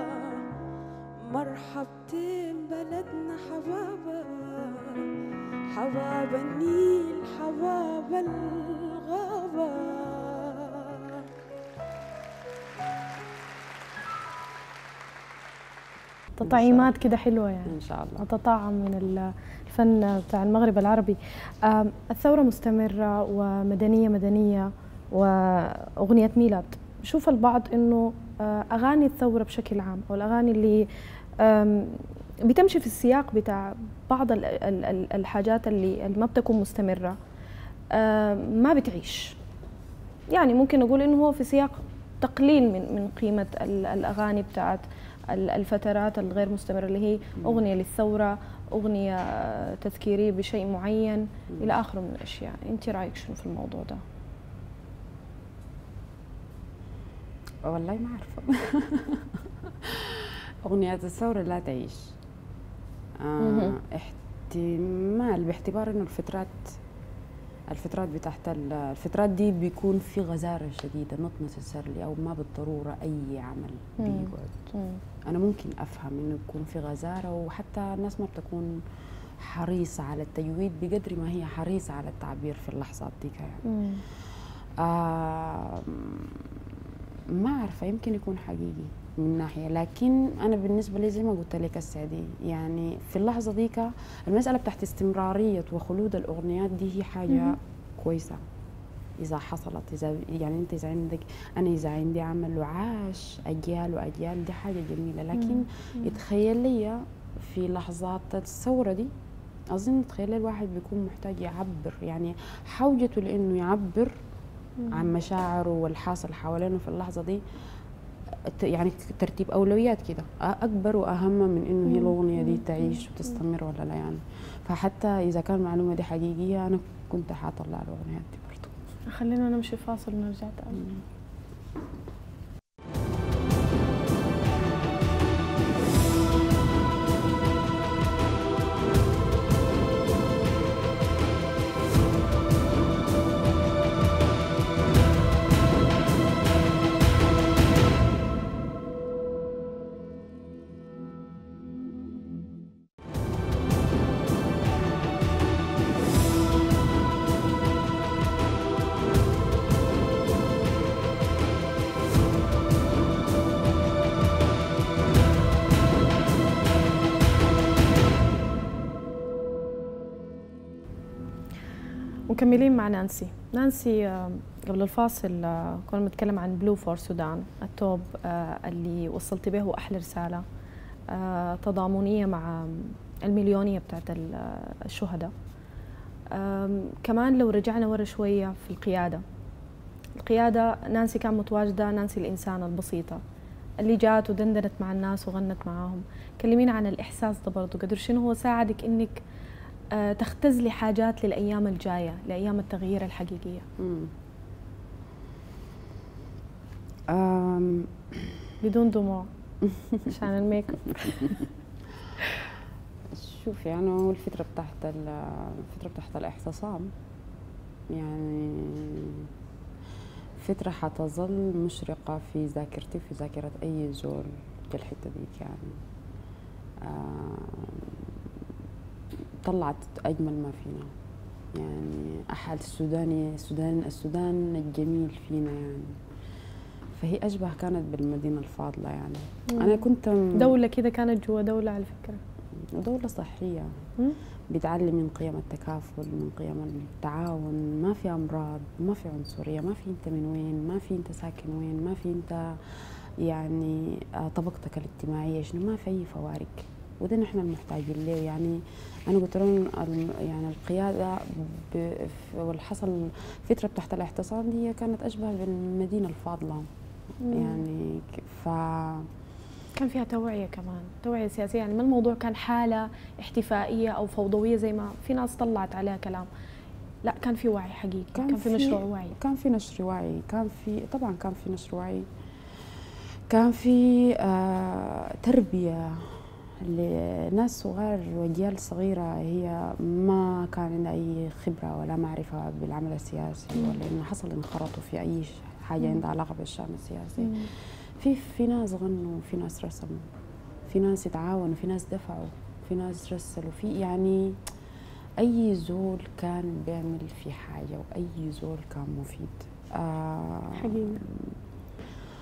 مرحبتين بلدنا حبابة حباب النيل حباب الغابة تطعيمات كده حلوه يعني ان شاء الله تطعم من ال- الفن بتاع المغرب العربي آم، الثورة مستمرة ومدنية مدنية وأغنية ميلاد بشوف البعض أنه آه، أغاني الثورة بشكل عام أو الأغاني اللي آم، بتمشي في السياق بتاع بعض ال- ال- ال- الحاجات اللي اللي ما بتكون مستمرة آم، ما بتعيش يعني ممكن نقول انه هو في سياق تقليل من من قيمه ال- الاغاني بتاعت ال- الفترات الغير مستمره اللي هي اغنيه للثوره اغنيه آه، تذكيريه بشيء معين الى اخره من الاشياء انت رايك شنو في الموضوع ده والله ما عارفة أغنيات الثورة لا تعيش آه مهم. احتمال باعتبار إنه الفترات الفترات بتاعت ال- الفترات دي بيكون في غزارة شديدة نوت نسيسرلي أو ما بالضرورة أي عمل مم. بيقعد مم. أنا ممكن أفهم إنه يكون في غزارة وحتى الناس ما بتكون حريصة على التجويد بقدر ما هي حريصة على التعبير في اللحظات دي يعني مم. آه ما عارفة يمكن يكون حقيقي من ناحية لكن أنا بالنسبة لي زي ما قلت لك السعدي يعني في اللحظة ديك المسألة بتاعت استمرارية وخلود الأغنيات دي هي حاجة مهم. كويسة إذا حصلت إذا يعني أنت إذا عندك أنا إذا عندي عمل وعاش أجيال وأجيال دي حاجة جميلة لكن مم. يتخيل لي في لحظات الثورة دي أظن تخيل الواحد بيكون محتاج يعبر يعني حوجته لأنه يعبر عن مشاعره والحاصل حوالينه في اللحظة دي ت- يعني ترتيب أولويات كده أ- أكبر وأهم من إنه هي الأغنية دي تعيش وتستمر ولا لا يعني فحتى إذا كان المعلومة دي حقيقية أنا كنت حاطلع الأغنيات دي برضو خلينا نمشي فاصل ونرجع تاني مكملين مع نانسي نانسي آه، قبل الفاصل آه، كنا بنتكلم عن بلو فور سودان التوب آه، اللي وصلت به أحلى رسالة آه، تضامنية مع المليونية بتاعت ال- آه، الشهداء آم، كمان لو رجعنا ورا شوية في القيادة القيادة نانسي كان متواجدة نانسي الإنسانة البسيطة اللي جات ودندنت مع الناس وغنت معاهم كلمينا عن الإحساس ده برضو قدر شنو هو ساعدك إنك آه، تختزلي حاجات للأيام الجاية لأيام التغيير الحقيقية مم. أم بدون دموع عشان الميك اب شوفي أنا هو الفترة بتاعت ال- الفترة بتاعت الاعتصام يعني فترة حتظل مشرقة في ذاكرتي في ذاكرة أي زول في الحتة ديك يعني آم، طلعت أجمل ما فينا يعني أحد السوداني السودان السودان الجميل فينا يعني فهي أشبه كانت بالمدينة الفاضلة يعني أنا كنت م- دولة كده كانت جوا دولة على فكرة دولة صحية مم. بتعلم من قيم التكافل من قيم التعاون ما في أمراض ما في عنصرية ما في أنت من وين ما في أنت ساكن وين ما في أنت يعني آه، طبقتك الاجتماعية شنو ما في أي فوارق وده نحن المحتاجين له يعني أنا قلت لهم الم- يعني القيادة ب- ف- والحصل فترة تحت الاعتصام دي كانت أشبه بالمدينة الفاضلة مم. يعني ك- ف كان فيها توعية كمان توعية سياسية يعني ما الموضوع كان حالة احتفائية أو فوضوية زي ما في ناس طلعت عليها كلام لا كان في وعي حقيقي كان, كان في مشروع وعي كان في نشر وعي كان في طبعا كان في نشر وعي كان في آه تربية لناس صغار وأجيال صغيرة هي ما كان عندها أي خبرة ولا معرفة بالعمل السياسي ولا إنه حصل انخرطوا في أي ش- حاجة عندها علاقة بالشأن السياسي مم. في في ناس غنوا في ناس رسموا في ناس اتعاونوا في ناس دفعوا في ناس رسلوا في يعني اي زول كان بيعمل في حاجه واي زول كان مفيد آه حقيقي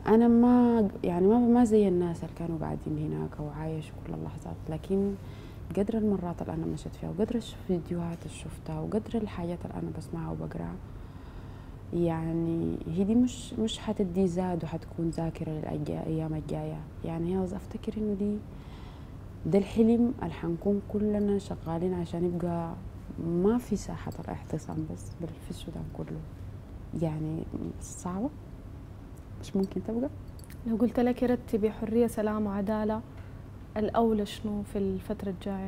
انا ما يعني ما ما زي الناس اللي كانوا قاعدين هناك او عايشوا كل اللحظات لكن قدر المرات اللي انا مشيت فيها وقدر الفيديوهات اللي شفتها وقدر الحاجات اللي انا بسمعها وبقراها يعني هي دي مش مش حتدي زاد وحتكون ذاكره للايام الجايه يعني هي افتكر انه دي ده الحلم اللي حنكون كلنا شغالين عشان يبقى ما في ساحة الاعتصام بس بل في السودان كله يعني صعبة مش ممكن تبقى لو قلت لك رتبي حرية سلام وعدالة الأولى شنو في الفترة الجاية؟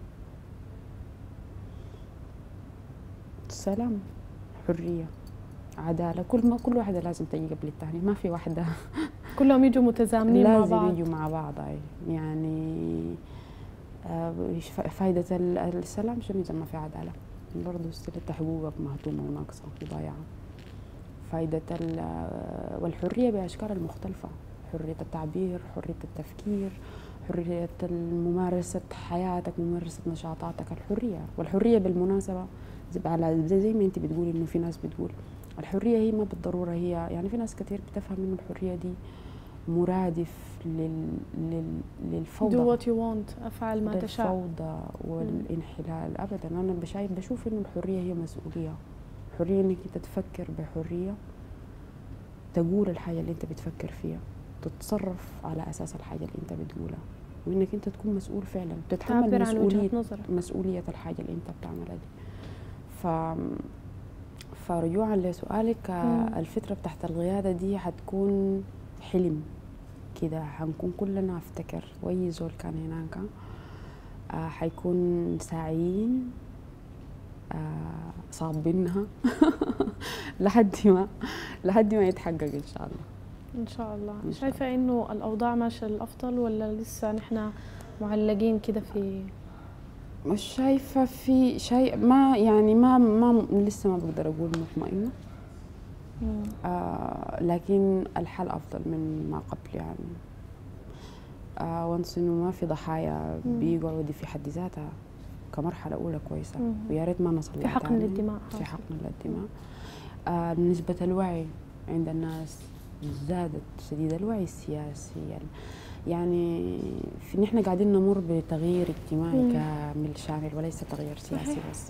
سلام حرية عدالة كل ما كل واحدة لازم تجي قبل الثانية ما في واحدة كلهم يجوا متزامنين مع لازم بعض يجوا مع بعض أي. يعني آه، فايدة ال- السلام شنو إذا ما في عدالة برضه استلت حقوقك مهضومة وناقصة وضايعة فايدة ال- آه، والحرية بأشكال المختلفة حرية التعبير حرية التفكير حرية ممارسة حياتك ممارسة نشاطاتك الحرية والحرية بالمناسبة زي على زي, زي ما انت بتقولي انه في ناس بتقول الحرية هي ما بالضرورة هي يعني في ناس كثير بتفهم انه الحرية دي مرادف لل, لل للفوضى do what you want أفعل ما تشاء الفوضى والانحلال ابدا انا بشايف بشوف انه الحريه هي مسؤوليه حريه انك انت تفكر بحريه تقول الحاجه اللي انت بتفكر فيها تتصرف على اساس الحاجه اللي انت بتقولها وانك انت تكون مسؤول فعلا تتحمل تعبر عن مسؤوليه وجهة نظرك مسؤوليه الحاجه اللي انت بتعملها دي ف فرجوعا لسؤالك آه، مم. الفتره بتاعت القياده دي حتكون حلم كده حنكون كلنا افتكر واي زول كان هناك آه حيكون ساعيين آه صابينها لحد ما لحد ما يتحقق ان شاء الله إن شاء الله إن شاء شايفة إنه الأوضاع ماشية للأفضل ولا لسه نحن معلقين كده في مش شايفه في شيء ما يعني ما ما لسه ما بقدر اقول مطمئنه مم. آه لكن الحال افضل من ما قبل يعني آه وانس انه ما في ضحايا مم. بيقعوا دي في حد ذاتها كمرحله اولى كويسه مم. ويا ريت ما نصل في لها حقن تاني. للدماء في حاصل. حقن للدماء آه نسبة الوعي عند الناس زادت شديد الوعي السياسي ال- يعني في نحن قاعدين نمر بتغيير اجتماعي مم. كامل شامل وليس تغيير سياسي صحيح. بس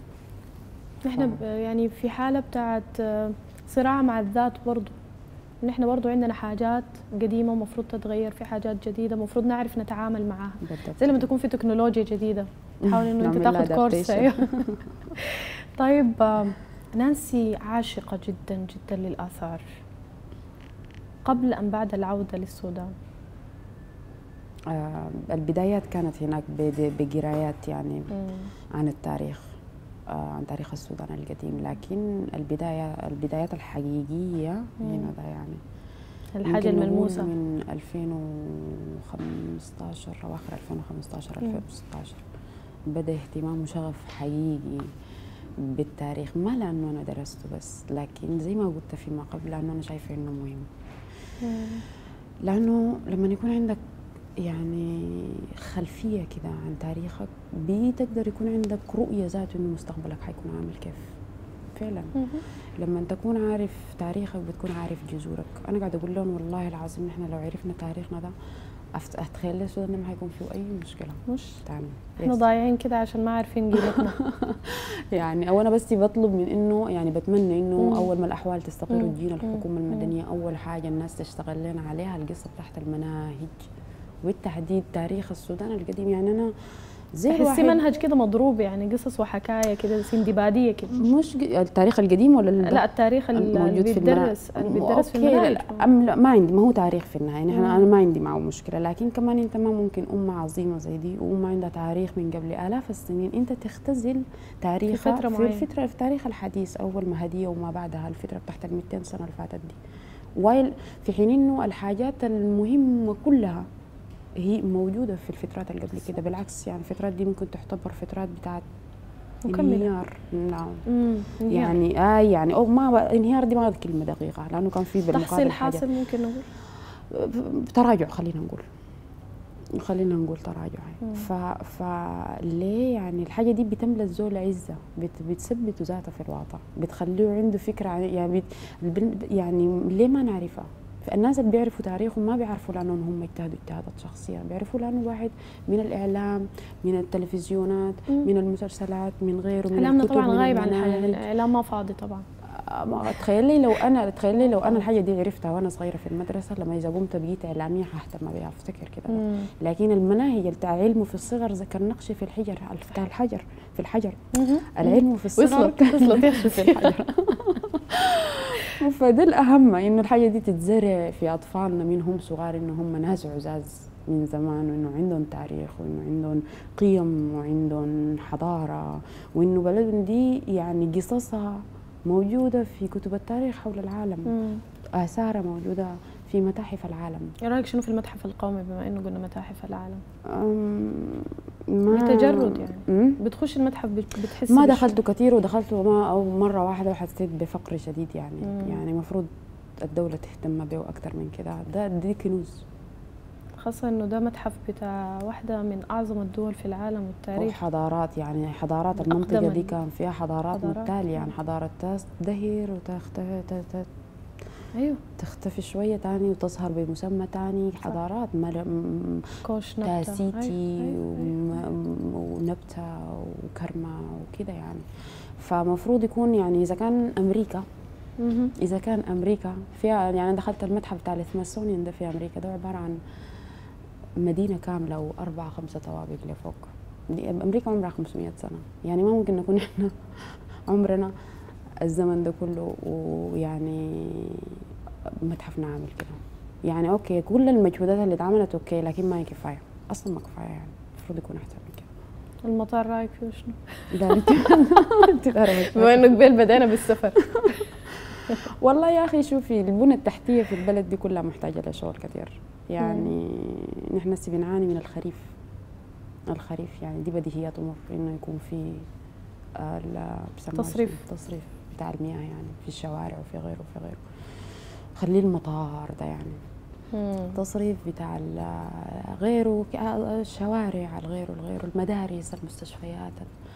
نحن ف- ب- يعني في حالة بتاعت آه، صراع مع الذات برضو نحن برضو عندنا حاجات قديمة مفروض تتغير في حاجات جديدة مفروض نعرف نتعامل معها بالضبط زي لما كده. تكون في تكنولوجيا جديدة تحاول انه انت نعمل لها تاخذ كورس adaptation. أيوه. طيب آم، نانسي عاشقة جدا جدا للآثار قبل أم بعد العودة للسودان آه البدايات كانت هناك بد- بقرايات يعني عن التاريخ آه عن تاريخ السودان القديم لكن البداية البدايات الحقيقية مم. هنا ده يعني الحاجة يمكن نقول الملموسة من 2015 أواخر 2015 مم. 2016 بدأ اهتمام وشغف حقيقي بالتاريخ ما لأنه أنا درسته بس لكن زي ما قلت فيما قبل لأنه أنا شايفة إنه مهم مم. لأنه لما يكون عندك يعني خلفية كده عن تاريخك بتقدر يكون عندك رؤية ذات إنه مستقبلك حيكون عامل كيف فعلا مم. لما تكون عارف تاريخك بتكون عارف جذورك انا قاعده اقول لهم والله العظيم نحن لو عرفنا تاريخنا ده أفت- اتخيل السودان ده ما حيكون فيه اي مشكله مش تاني احنا Yes. ضايعين كده عشان ما عارفين قيمتنا يعني او انا بس بطلب من انه يعني بتمنى انه مم. اول ما الاحوال تستقر مم. وتجينا مم. الحكومه مم. المدنيه اول حاجه الناس تشتغل لنا عليها القصه تحت المناهج وبالتحديد تاريخ السودان القديم يعني انا زي تحسي الواحد منهج كده مضروب يعني قصص وحكاية كده سندبادية كده مش ج- التاريخ القديم ولا ال- لا التاريخ اللي موجود في المنا- بيتدرس اللي بيتدرس في أوكي، المناهج لا، أم لا ما عندي ما هو تاريخ في النهايه نحن مم. انا ما عندي معه مشكله لكن كمان انت ما ممكن امه عظيمه زي دي وامه عندها تاريخ من قبل الاف السنين انت تختزل تاريخها فترة في معينة. الفتره في تاريخ الحديث اول ما هديه وما بعدها الفتره بتاعت ال 200 سنه اللي فاتت دي وايل في حين انه الحاجات المهمه كلها هي موجوده في الفترات اللي قبل كده بالعكس يعني الفترات دي ممكن تعتبر فترات بتاعت مكملة انهيار نعم امم يعني يعني اه يعني او ما ب- انهيار دي ما كلمه دقيقه لانه كان في بالمقابل تحصيل حاجه حاصل ممكن نقول تراجع خلينا نقول خلينا نقول تراجع مم. ف فليه يعني الحاجه دي بتملى الزول عزه بت بتثبته ذاته في الواقع بتخليه عنده فكره عن يعني بت البن- يعني ليه ما نعرفها الناس اللي بيعرفوا تاريخهم ما بيعرفوا لانهم هم اجتهدوا اجتهادات شخصيه بيعرفوا لانه واحد من الاعلام من التلفزيونات مم. من المسلسلات من غيره من اعلامنا الكتب طبعا من غايب عن الحياه المناهج. الاعلام ما فاضي طبعا ما تخيلي لو انا تخيلي لو انا الحاجه دي عرفتها وانا صغيره في المدرسه لما اذا قمت بقيت اعلاميه حهتم بها افتكر كده مم. لكن المناهج بتاع علمه في الصغر زي كالنقش في الحجر بتاع الحجر في الحجر مهم. العلم في الصغر وصلت وصلت يا في شوفي الحجر فده الاهم انه الحاجه دي تتزرع في اطفالنا من هم صغار انه هم ناس عزاز من زمان وانه عندهم تاريخ وانه عندهم قيم وعندهم حضاره وانه بلدهم دي يعني قصصها موجوده في كتب التاريخ حول العالم مم. اثارها موجوده في متاحف العالم ايه رايك شنو في المتحف القومي بما انه قلنا متاحف العالم أم، ما بتجرد يعني. أم؟ بتخش المتحف بت- بتحس ما بش- دخلته كثير ودخلته ما او مره واحده وحسيت بفقر شديد يعني مم. يعني المفروض الدوله تهتم به اكثر من كده ده دي كنوز خاصة انه ده متحف بتاع واحدة من اعظم الدول في العالم والتاريخ وحضارات يعني حضارات من المنطقه أقدم دي ال- كان فيها حضارات, حضارات. متتاليه يعني حضاره تزدهر وتختفي ايوه تختفي شويه تاني وتظهر بمسمى تاني حضارات مر... م- كوش نبتة تاسيتي أيوة، أيوة، أيوة. وم- ونبتة وكرمة وكده يعني فمفروض يكون يعني إذا كان أمريكا مهم. إذا كان أمريكا فيها يعني أنا دخلت المتحف بتاع السميثسونيان ده في أمريكا ده عبارة عن مدينة كاملة وأربعة خمسة طوابق لفوق دي أمريكا عمرها 500 سنة يعني ما ممكن نكون إحنا عمرنا الزمن ده كله ويعني متحفنا عامل كده يعني أوكي كل المجهودات اللي اتعملت أوكي لكن ما هي كفاية أصلا ما كفاية يعني المفروض يكون أحسن من كده المطار رايك فيه شنو؟ ده انت انت تعرفي. بما انه قبل بدينا بالسفر والله يا اخي شوفي البنى التحتيه في البلد دي كلها محتاجه لشغل كثير يعني نحن هسه بنعاني من الخريف الخريف يعني دي بديهيات تمر انه يكون في آه، ال- بيسموها تصريف. شنو؟ تصريف بتاع المياه يعني في الشوارع وفي غيره وفي غيره خليه المطار ده يعني مم. تصريف بتاع ال- غيره ك- آه، الشوارع الغيره الغيره المدارس المستشفيات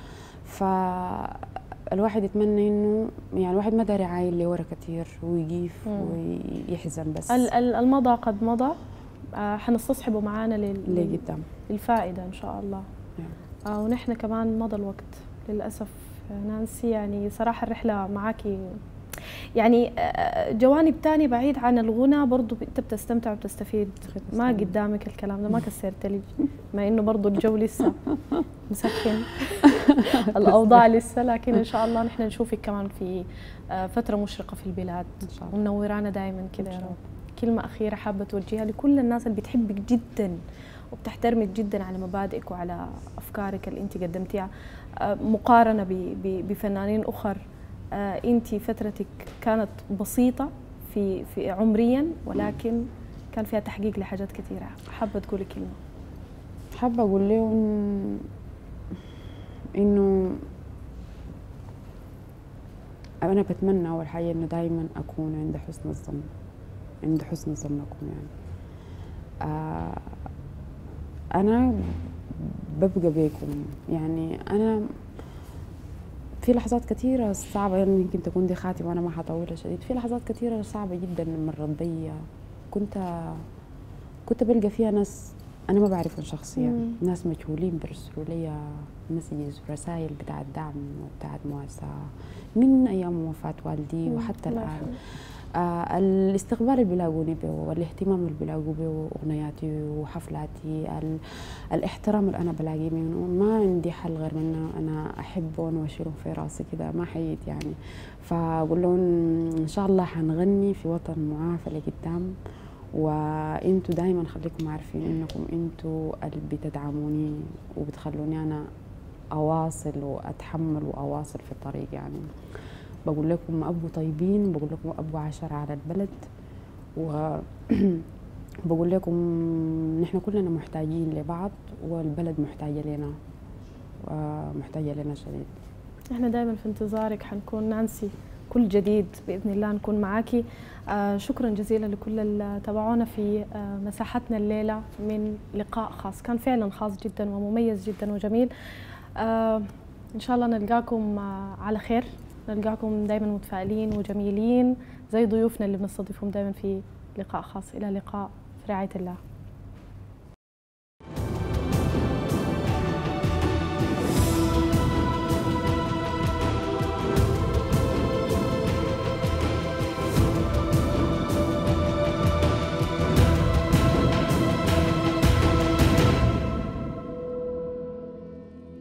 فالواحد يتمنى انه يعني الواحد ما داري عايل لورا كتير ويقيف مم. ويحزن بس ال- ال- المضى قد مضى آه حنستصحبه معانا لل- اللي قدام للفائدة إن شاء الله نعم. آه ونحن كمان مضى الوقت للأسف آه، نانسي يعني صراحة الرحلة معاكي يعني آه، جوانب تانية بعيد عن الغنى برضو انت بتستمتع وبتستفيد ما قدامك الكلام ده ما كسرت لي مع انه برضو الجو لسه مسخن الاوضاع لسه لكن ان شاء الله نحن نشوفك كمان في آه، فترة مشرقة في البلاد ان شاء الله ومنورانا دائما كده إن يا شاء رب كلمة أخيرة حابة توجهها لكل الناس اللي بتحبك جدا وبتحترمك جدا على مبادئك وعلى أفكارك اللي أنت قدمتيها آه، مقارنة ب- ب- بفنانين أخر أنت فترتك كانت بسيطة في في عمريا ولكن كان فيها تحقيق لحاجات كثيرة حابة تقولي كلمة حابة أقول لهم إنه أنا بتمنى أول حاجة إنه دايما أكون عند حسن الظن عند حسن ظنكم يعني آه أنا ببقى بيكم يعني أنا في لحظات كثيرة صعبة يعني يمكن تكون دي خاتمة وأنا ما حطولها شديد في لحظات كثيرة صعبة جدا مرت بي كنت كنت بلقى فيها ناس انا ما بعرفهم شخصيا مم. ناس مجهولين بيرسلوا لي مسجز ورسائل بتاعت دعم وبتاعت مواساة من ايام وفاه والدي مم. وحتى الله الان يرحمه. آه الاستقبال اللي بيلاقوني به والاهتمام اللي بيلاقوا به اغنياتي وحفلاتي ال الاحترام اللي انا بلاقيه منهم ما عندي حل غير من إنه انا احبهم واشيلهم في راسي كده ما حيد يعني فاقول لهم ان شاء الله حنغني في وطن معافى لقدام وانتوا دايما خليكم عارفين انكم انتوا اللي بتدعموني وبتخلوني انا اواصل واتحمل واواصل في الطريق يعني بقول لكم ابقوا طيبين بقول لكم ابقوا عشرة على البلد و بقول لكم نحن كلنا محتاجين لبعض والبلد محتاجة لنا محتاجة لنا شديد احنا دائما في انتظارك حنكون نانسي كل جديد باذن الله نكون معاكي آه شكرا جزيلا لكل اللي تابعونا في آه مساحتنا الليله من لقاء خاص كان فعلا خاص جدا ومميز جدا وجميل آه ان شاء الله نلقاكم آه على خير نلقاكم دائما متفائلين وجميلين زي ضيوفنا اللي بنستضيفهم دائما في لقاء خاص إلى اللقاء في رعاية الله